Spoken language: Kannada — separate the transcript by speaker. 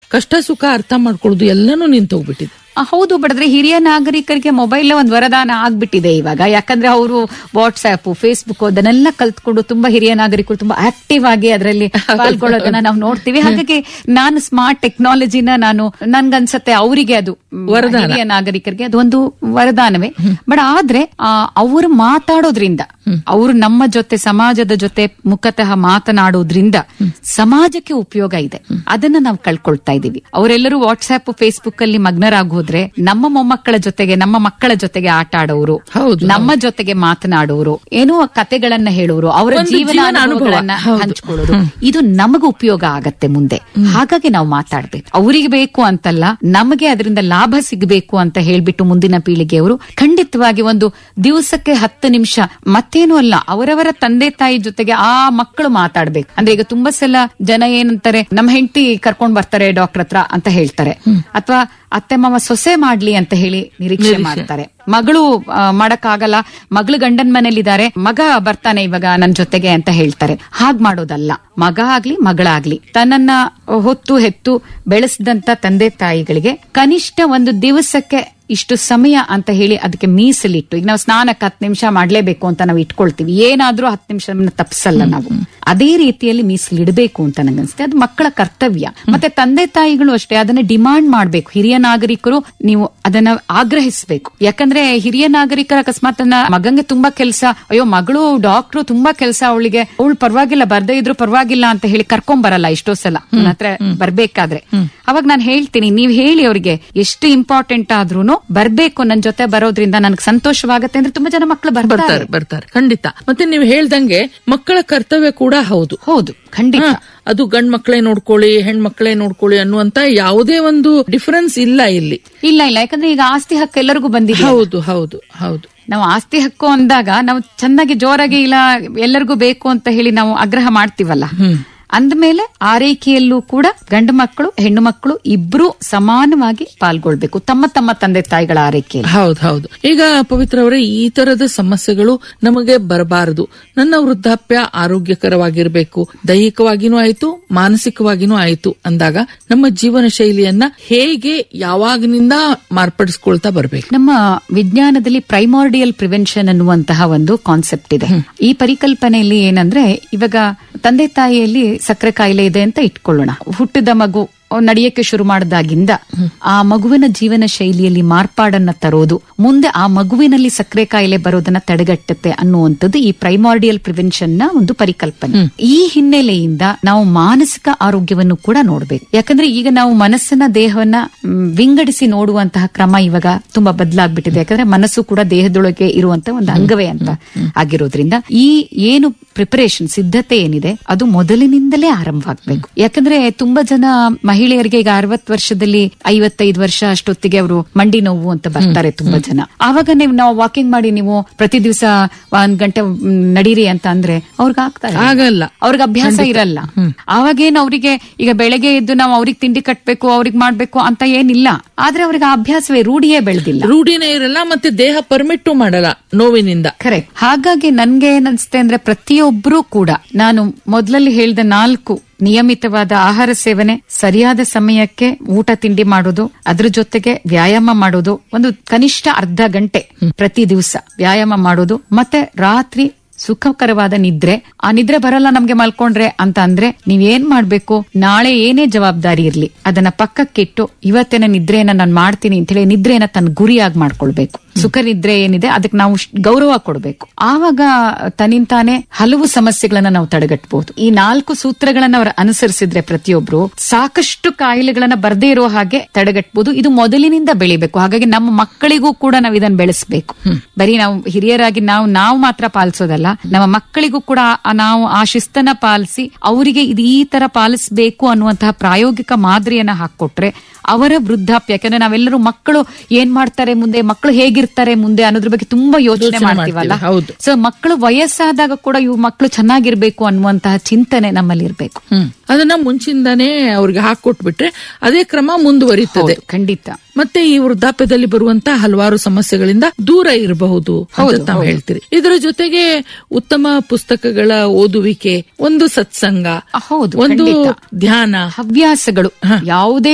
Speaker 1: ಕಷ್ಟ ಸುಖ ಅರ್ಥ ಮಾಡ್ಕೊಳ್ಳೋದು ಎಲ್ಲಾನು ನಿಂತೋಗ್ಬಿಟ್ಟಿದೆ
Speaker 2: ಆ, ಹೌದು ಬಡದ್ರೆ ಹಿರಿಯ ನಾಗರಿಕರಿಗೆ ಮೊಬೈಲ್ ಒಂದು ವರದಾನ ಆಗ್ಬಿಟ್ಟಿದೆ ಇವಾಗ ಯಾಕಂದ್ರೆ ಅವರು ವಾಟ್ಸ್ಆಪ್ ಫೇಸ್ಬುಕ್ ಅದನ್ನೆಲ್ಲ ಕಲ್ತ್ಕೊಂಡು ತುಂಬಾ ಹಿರಿಯ ನಾಗರಿಕರು ತುಂಬಾ ಆಕ್ಟಿವ್ ಆಗಿ ಅದರಲ್ಲಿ ಪಾಲ್ಗೊಳ್ಳೋದನ್ನ ನಾವು ನೋಡ್ತೀವಿ ಹಾಗಾಗಿ ನಾನು ಸ್ಮಾರ್ಟ್ ಟೆಕ್ನಾಲಜಿನ ನಾನು ನನ್ಗನ್ಸತ್ತೆ ಅವರಿಗೆ ಅದು ಮ್, ಹಿರಿಯ ನಾಗರಿಕರಿಗೆ ಅದೊಂದು ವರದಾನವೇ ಬಟ್ ಆದ್ರೆ ಅವರು ಮಾತಾಡೋದ್ರಿಂದ ಅವರು ನಮ್ಮ ಜೊತೆ ಸಮಾಜದ ಜೊತೆ ಮುಖತಃ ಮಾತನಾಡೋದ್ರಿಂದ ಸಮಾಜಕ್ಕೆ ಉಪಯೋಗ ಇದೆ ಅದನ್ನ ನಾವು ಕಳ್ಕೊಳ್ತಾ ಇದೀವಿ ಅವರೆಲ್ಲರೂ ವಾಟ್ಸ್ಆಪ್ ಫೇಸ್ಬುಕ್ ಅಲ್ಲಿ ಮಗ್ನರಾಗೋದ್ರೆ ನಮ್ಮ ಮೊಮ್ಮಕ್ಕಳ ಜೊತೆಗೆ ನಮ್ಮ ಮಕ್ಕಳ ಜೊತೆಗೆ ಆಟ ಆಡೋರು
Speaker 1: ಹೌದು,
Speaker 2: ನಮ್ಮ ಜೊತೆಗೆ ಮಾತನಾಡೋರು ಏನೋ ಕತೆಗಳನ್ನ ಹೇಳೋರು ಅವರ
Speaker 1: ಒಂದು
Speaker 2: ಜೀವನ
Speaker 1: ಜೀವನ
Speaker 2: ಅನುಭವಗಳನ್ನ
Speaker 1: ಅನುಭವ. ಹೌದು.
Speaker 2: ಹಂಚ್ಕೊಳ್ಳೋರು ಇದು ನಮಗೂ ಉಪಯೋಗ ಆಗತ್ತೆ ಮುಂದೆ ಹಾಗಾಗಿ ನಾವು ಮಾತಾಡ್ಬೇಕು ಅವರಿಗೆ ಬೇಕು ಅಂತಲ್ಲ ನಮಗೆ ಅದರಿಂದ ಲಾಭ ಸಿಗಬೇಕು ಅಂತ ಹೇಳ್ಬಿಟ್ಟು ಮುಂದಿನ ಪೀಳಿಗೆಯವರು ಖಂಡಿತವಾಗಿ ಒಂದು ದಿವಸಕ್ಕೆ ಹತ್ತು ನಿಮಿಷ ಮತ್ತೇನು ಅಲ್ಲ ಅವರವರ ತಂದೆ ತಾಯಿ ಜೊತೆಗೆ ಆ ಮಕ್ಕಳು ಮಾತಾಡ್ಬೇಕು ಅಂದ್ರೆ ಈಗ ತುಂಬಾ ಸಲ ಜನ ಏನಂತಾರೆ ನಮ್ಮ ಹೆಂಡತಿ ಕರ್ಕೊಂಡ್ ಬರ್ತಾರೆ ಡಾಕ್ಟರ್ ಹತ್ರ ಅಂತ ಹೇಳ್ತಾರೆ ಅಥವಾ ಅತ್ತೆ ಮಾವ ಸೊಸೆ ಮಾಡ್ಲಿ ಅಂತ ಹೇಳಿ ನಿರೀಕ್ಷೆ ಮಾಡ್ತಾರೆ ಮಗಳು ಆ, ಮಾಡಕ್ಕಾಗಲ್ಲ ಮಗಳು ಗಂಡನ್ ಮನೇಲಿದ್ದಾರೆ ಮಗ ಬರ್ತಾನೆ ಇವಾಗ ನನ್ ಜೊತೆಗೆ ಅಂತ ಹೇಳ್ತಾರೆ ಹಾಗ್ ಮಾಡೋದಲ್ಲ ಮಗ ಆಗ್ಲಿ ಮಗಳಾಗ್ಲಿ ತನ್ನನ್ನ ಹೊತ್ತು ಹೆತ್ತು ಬೆಳೆಸಿದಂತ ತಂದೆ ತಾಯಿಗಳಿಗೆ ಕನಿಷ್ಠ ಒಂದು ದಿವಸಕ್ಕೆ ಇಷ್ಟು ಸಮಯ ಅಂತ ಹೇಳಿ ಅದಕ್ಕೆ ಮೀಸಲಿಟ್ಟು ಈಗ ನಾವು ಸ್ನಾನಕ್ಕೆ ಹತ್ತು ನಿಮಿಷ ಮಾಡ್ಲೇಬೇಕು ಅಂತ ನಾವು ಇಟ್ಕೊಳ್ತೀವಿ ಏನಾದ್ರೂ ಹತ್ತು ನಿಮಿಷ ತಪ್ಪಿಸಲ್ಲ ನಾವು ಅದೇ ರೀತಿಯಲ್ಲಿ ಮೀಸಲಿಡಬೇಕು ಅಂತ ನಂಗನ್ಸುತ್ತೆ ಅದು ಮಕ್ಕಳ ಕರ್ತವ್ಯ ಮತ್ತೆ ತಂದೆ ತಾಯಿಗಳು ಅಷ್ಟೇ ಅದನ್ನ ಡಿಮಾಂಡ್ ಮಾಡ್ಬೇಕು ಹಿರಿಯ ನಾಗರಿಕರು ನೀವು ಅದನ್ನ ಆಗ್ರಹಿಸಬೇಕು ಯಾಕಂದ್ರೆ ಹಿರಿಯ ನಾಗರಿಕರ ಅಕಸ್ಮಾತ್ ನನ್ನ ಮಗಂಗೆ ತುಂಬಾ ಕೆಲಸ ಅಯ್ಯೋ ಮಗಳು ಡಾಕ್ಟ್ರು ತುಂಬಾ ಕೆಲಸ ಅವಳಿಗೆ ಅವಳು ಪರವಾಗಿಲ್ಲ ಬರ್ದೇ ಇದ್ರು ಪರವಾಗಿಲ್ಲ ಅಂತ ಹೇಳಿ ಕರ್ಕೊಂಡ್ ಬರಲ್ಲ ಎಷ್ಟೋ ಸಲ ನನ್ನ ಹತ್ರ ಬರ್ಬೇಕಾದ್ರೆ ಅವಾಗ ನಾನು ಹೇಳ್ತೀನಿ ನೀವ್ ಹೇಳಿ ಅವ್ರಿಗೆ ಎಷ್ಟು ಇಂಪಾರ್ಟೆಂಟ್ ಆದ್ರೂನು ಬರ್ಬೇಕು ನನ್ ಜೊತೆ ಬರೋದ್ರಿಂದ ನನಗೆ ಸಂತೋಷವಾಗತ್ತೆ ಅಂದ್ರೆ ತುಂಬಾ ಜನ ಮಕ್ಕಳು ಬರ್ತಾರೆ
Speaker 1: ಬರ್ತಾರೆ ಬರ್ತಾರೆ ಖಂಡಿತ ಮತ್ತೆ ನೀವು ಹೇಳ್ದಂಗೆ ಮಕ್ಕಳ ಕರ್ತವ್ಯ ಕೂಡ ಹೌದು
Speaker 2: ಹೌದು ಖಂಡಿತ
Speaker 1: ಹಾ, ಅದು ಗಂಡ್ ಮಕ್ಕಳೇ ನೋಡ್ಕೊಳ್ಳಿ ಹೆಣ್ ಮಕ್ಕಳೇ ನೋಡ್ಕೊಳ್ಳಿ ಅನ್ನುವಂತ ಯಾವುದೇ ಒಂದು ಡಿಫರೆನ್ಸ್ ಇಲ್ಲ ಇಲ್ಲಿ
Speaker 2: ಇಲ್ಲ ಇಲ್ಲ ಯಾಕಂದ್ರೆ ಈಗ ಆಸ್ತಿ ಹಕ್ಕು ಎಲ್ಲರಿಗೂ ಬಂದಿದೆ
Speaker 1: ಹೌದು ಹೌದು ಹೌದು
Speaker 2: ನಾವು ಆಸ್ತಿ ಹಕ್ಕು ಅಂದಾಗ ನಾವು ಚೆನ್ನಾಗಿ ಜೋರಾಗಿ ಇಲ್ಲ ಎಲ್ಲರಿಗೂ ಬೇಕು ಅಂತ ಹೇಳಿ ನಾವು ಆಗ್ರಹ ಮಾಡ್ತೀವಲ್ಲ ಅಂದಮೇಲೆ ಆರೈಕೆಯಲ್ಲೂ ಕೂಡ ಗಂಡು ಮಕ್ಕಳು ಹೆಣ್ಣು ಮಕ್ಕಳು ಇಬ್ರು ಸಮಾನವಾಗಿ ಪಾಲ್ಗೊಳ್ಬೇಕು ತಮ್ಮ ತಮ್ಮ ತಂದೆ ತಾಯಿಗಳ ಆರೈಕೆಯಲ್ಲಿ
Speaker 1: ಹೌದು ಹೌದು ಈಗ ಪವಿತ್ರ ಅವರೇ ಈ ತರದ ಸಮಸ್ಯೆಗಳು ನಮಗೆ ಬರಬಾರದು ನನ್ನ ವೃದ್ಧಾಪ್ಯ ಆರೋಗ್ಯಕರವಾಗಿರ್ಬೇಕು ದೈಹಿಕವಾಗಿನೂ ಆಯ್ತು ಮಾನಸಿಕವಾಗಿನೂ ಆಯ್ತು ಅಂದಾಗ ನಮ್ಮ ಜೀವನ ಶೈಲಿಯನ್ನ ಹೇಗೆ ಯಾವಾಗಿನಿಂದ ಮಾರ್ಪಡಿಸ್ಕೊಳ್ತಾ ಬರ್ಬೇಕು
Speaker 2: ನಮ್ಮ ವಿಜ್ಞಾನದಲ್ಲಿ ಪ್ರೈಮಾರ್ಡಿಯಲ್ ಪ್ರಿವೆನ್ಷನ್ ಅನ್ನುವಂತಹ ಒಂದು ಕಾನ್ಸೆಪ್ಟ್ ಇದೆ ಈ ಪರಿಕಲ್ಪನೆಯಲ್ಲಿ ಏನಂದ್ರೆ ಇವಾಗ ತಂದೆ ತಾಯಿಯಲ್ಲಿ ಸಕ್ಕರೆ ಕಾಯಿಲೆ ಇದೆ ಅಂತ ಇಟ್ಕೊಳ್ಳೋಣ ಹುಟ್ಟಿದ ಮಗು ನಡೆಯಕ್ಕೆ ಶುರು ಮಾಡಿದಾಗಿಂದ ಆ ಮಗುವಿನ ಜೀವನ ಶೈಲಿಯಲ್ಲಿ ಮಾರ್ಪಾಡನ್ನ ತರೋದು ಮುಂದೆ ಆ ಮಗುವಿನಲ್ಲಿ ಸಕ್ಕರೆ ಕಾಯಿಲೆ ಬರೋದನ್ನ ತಡೆಗಟ್ಟುತ್ತೆ ಅನ್ನುವಂಥದ್ದು ಈ ಪ್ರೈಮಾರ್ಡಿಯಲ್ ಪ್ರಿವೆನ್ಷನ್ ನ ಒಂದು ಪರಿಕಲ್ಪನೆ ಈ ಹಿನ್ನೆಲೆಯಿಂದ ನಾವು ಮಾನಸಿಕ ಆರೋಗ್ಯವನ್ನು ಕೂಡ ನೋಡ್ಬೇಕು ಯಾಕಂದ್ರೆ ಈಗ ನಾವು ಮನಸ್ಸನ್ನ ದೇಹವನ್ನ ಮ್, ವಿಂಗಡಿಸಿ ನೋಡುವಂತಹ ಕ್ರಮ ಇವಾಗ ತುಂಬಾ ಬದಲಾಗ್ಬಿಟ್ಟಿದೆ ಯಾಕಂದ್ರೆ ಮನಸ್ಸು ಕೂಡ ದೇಹದೊಳಗೆ ಇರುವಂತ ಒಂದು ಅಂಗವೇ ಅಂತ ಆಗಿರೋದ್ರಿಂದ ಈ ಏನು ಪ್ರಿಪರೇಷನ್ ಸಿದ್ಧತೆ ಏನಿದೆ ಅದು ಮೊದಲಿನಿಂದಲೇ ಆರಂಭವಾಗಬೇಕು ಯಾಕಂದ್ರೆ ತುಂಬಾ ಜನ ಮಹಿಳೆಯರಿಗೆ ಈಗ ಅರವತ್ ವರ್ಷದಲ್ಲಿ ಐವತ್ತೈದು ವರ್ಷ ಅಷ್ಟೊತ್ತಿಗೆ ಅವರು ಮಂಡಿ ನೋವು ಅಂತ ಬರ್ತಾರೆ ತುಂಬಾ ಜನ ಆವಾಗ ನೀವು ನಾವು ವಾಕಿಂಗ್ ಮಾಡಿ ನೀವು ಪ್ರತಿ ದಿವಸ ಒಂದ್ ಗಂಟೆ ಮ್, ನಡೀರಿ ಅಂತ ಅಂದ್ರೆ ಅವ್ರಿಗೆ ಆಗ್ತಾರೆ
Speaker 1: ಆಗಲ್ಲ
Speaker 2: ಅವ್ರಿಗೆ ಅಭ್ಯಾಸ ಇರಲ್ಲ ಅವಾಗೇನು ಅವರಿಗೆ ಈಗ ಬೆಳಗ್ಗೆ ಎದ್ದು ನಾವು ಅವ್ರಿಗೆ ತಿಂಡಿ ಕಟ್ಬೇಕು ಅವ್ರಿಗೆ ಮಾಡ್ಬೇಕು ಅಂತ ಏನಿಲ್ಲ ಆದ್ರೆ ಅವ್ರಿಗೆ ಆ ಅಭ್ಯಾಸವೇ ರೂಢಿಯೇ ಬೆಳೆದಿಲ್ಲ
Speaker 1: ರೂಢಿನೇ ಇರಲ್ಲ ಮತ್ತೆ ದೇಹ ಪರ್ಮಿಟ್ಟು ಮಾಡಲ್ಲ ನೋವಿನಿಂದ
Speaker 2: ಕರೆಕ್ಟ್ ಹಾಗಾಗಿ ನನ್ಗೆ ಏನನ್ಸುತ್ತೆ ಅಂದ್ರೆ ಪ್ರತಿಯೊಬ್ಬರೂ ಕೂಡ ನಾನು ಮೊದಲಲ್ಲಿ ಹೇಳಿದ ನಾಲ್ಕು ನಿಯಮಿತವಾದ ಆಹಾರ ಸೇವನೆ ಸರಿಯಾದ ಸಮಯಕ್ಕೆ ಊಟ ತಿಂಡಿ ಮಾಡೋದು ಅದ್ರ ಜೊತೆಗೆ ವ್ಯಾಯಾಮ ಮಾಡೋದು ಒಂದು ಕನಿಷ್ಠ ಅರ್ಧ ಗಂಟೆ ಪ್ರತಿ ದಿವಸ ವ್ಯಾಯಾಮ ಮಾಡೋದು ಮತ್ತೆ ರಾತ್ರಿ ಸುಖಕರವಾದ ನಿದ್ರೆ ಆ ನಿದ್ರೆ ಬರಲ್ಲ ನಮ್ಗೆ ಮಲ್ಕೊಂಡ್ರೆ ಅಂತ ಅಂದ್ರೆ ನೀವ್ ಏನ್ ಮಾಡ್ಬೇಕು ನಾಳೆ ಏನೇ ಜವಾಬ್ದಾರಿ ಇರ್ಲಿ ಅದನ್ನ ಪಕ್ಕಕ್ಕಿಟ್ಟು ಇವತ್ತಿನ ನಿದ್ರೆಯನ್ನ ನಾನು ಮಾಡ್ತೀನಿ ಅಂತ ಹೇಳಿ ನಿದ್ರೆಯನ್ನ ತನ್ನ ಗುರಿಯಾಗಿ ಮಾಡ್ಕೊಳ್ಬೇಕು ಸುಖ ನಿದ್ರೆ ಏನಿದೆ ಅದಕ್ಕೆ ನಾವು ಶ್- ಗೌರವ ಕೊಡಬೇಕು ಆವಾಗ ತನ್ನಿಂತಾನೆ ಹಲವು ಸಮಸ್ಯೆಗಳನ್ನ ನಾವು ತಡೆಗಟ್ಟಬಹುದು ಈ ನಾಲ್ಕು ಸೂತ್ರಗಳನ್ನ ಅವರು ಅನುಸರಿಸಿದ್ರೆ ಪ್ರತಿಯೊಬ್ರು ಸಾಕಷ್ಟು ಕಾಯಿಲೆಗಳನ್ನ ಬರ್ದೇ ಇರೋ ಹಾಗೆ ತಡೆಗಟ್ಟಬಹುದು ಇದು ಮೊದಲಿನಿಂದ ಬೆಳಿಬೇಕು ಹಾಗಾಗಿ ನಮ್ಮ ಮಕ್ಕಳಿಗೂ ಕೂಡ ನಾವು ಇದನ್ನ ಬೆಳೆಸಬೇಕು ಬರೀ ನಾವು ಹಿರಿಯರಾಗಿ ನಾವು ನಾವು ಮಾತ್ರ ಪಾಲಿಸೋದಲ್ಲ ನಮ್ಮ ಮಕ್ಕಳಿಗೂ ಕೂಡ ಆ- ನಾವು ಆ ಶಿಸ್ತನ್ನ ಪಾಲಿಸಿ ಅವರಿಗೆ ಇದು ಈ ತರ ಪಾಲಿಸಬೇಕು ಅನ್ನುವಂತಹ ಪ್ರಾಯೋಗಿಕ ಮಾದರಿಯನ್ನ ಹಾಕೊಟ್ರೆ ಅವರ ವೃದ್ಧಾಪ್ಯ ಯಾಕಂದ್ರೆ ನಾವೆಲ್ಲರೂ ಮಕ್ಕಳು ಏನ್ ಮಾಡ್ತಾರೆ ಮುಂದೆ ಮಕ್ಕಳು ಹೇಗಿರ್ತಾರೆ ಮುಂದೆ ಅನ್ನೋದ್ರ ಬಗ್ಗೆ ತುಂಬಾ ಯೋಚನೆ
Speaker 1: ಯೋಚನೆ
Speaker 2: ಮಾಡ್ತೀವಲ್ಲ
Speaker 1: ಮಾಡ್ತೀವಿ, ಹೌದು.
Speaker 2: ಸೊ ಮಕ್ಕಳು ವಯಸ್ಸಾದಾಗ ಕೂಡ ಇವು ಮಕ್ಕಳು ಚೆನ್ನಾಗಿರ್ಬೇಕು ಅನ್ನುವಂತಹ ಚಿಂತನೆ ನಮ್ಮಲ್ಲಿ ಇರ್ಬೇಕು
Speaker 1: ಹ್ಮ್ ಅದನ್ನ ಮುಂಚಿಂದಾನೇ ಅವ್ರಿಗೆ ಹಾಕೊಟ್ಬಿಟ್ರೆ ಅದೇ ಕ್ರಮ ಮುಂದುವರಿತದೆ
Speaker 2: ಹೌದು, ಖಂಡಿತ
Speaker 1: ಮತ್ತೆ ಈ ವೃದ್ಧಾಪ್ಯದಲ್ಲಿ ಬರುವಂತ ಹಲವಾರು ಸಮಸ್ಯೆಗಳಿಂದ ದೂರ ಇರಬಹುದು ಅಂತ ತಾವು ಹೇಳ್ತೀರಿ ಇದರ ಜೊತೆಗೆ ಉತ್ತಮ ಪುಸ್ತಕಗಳ ಓದುವಿಕೆ ಒಂದು ಸತ್ಸಂಗ
Speaker 2: ಹೌದು,
Speaker 1: ಒಂದು
Speaker 2: ಖಂಡಿತ.
Speaker 1: ಧ್ಯಾನ
Speaker 2: ಹವ್ಯಾಸಗಳು ಯಾವುದೇ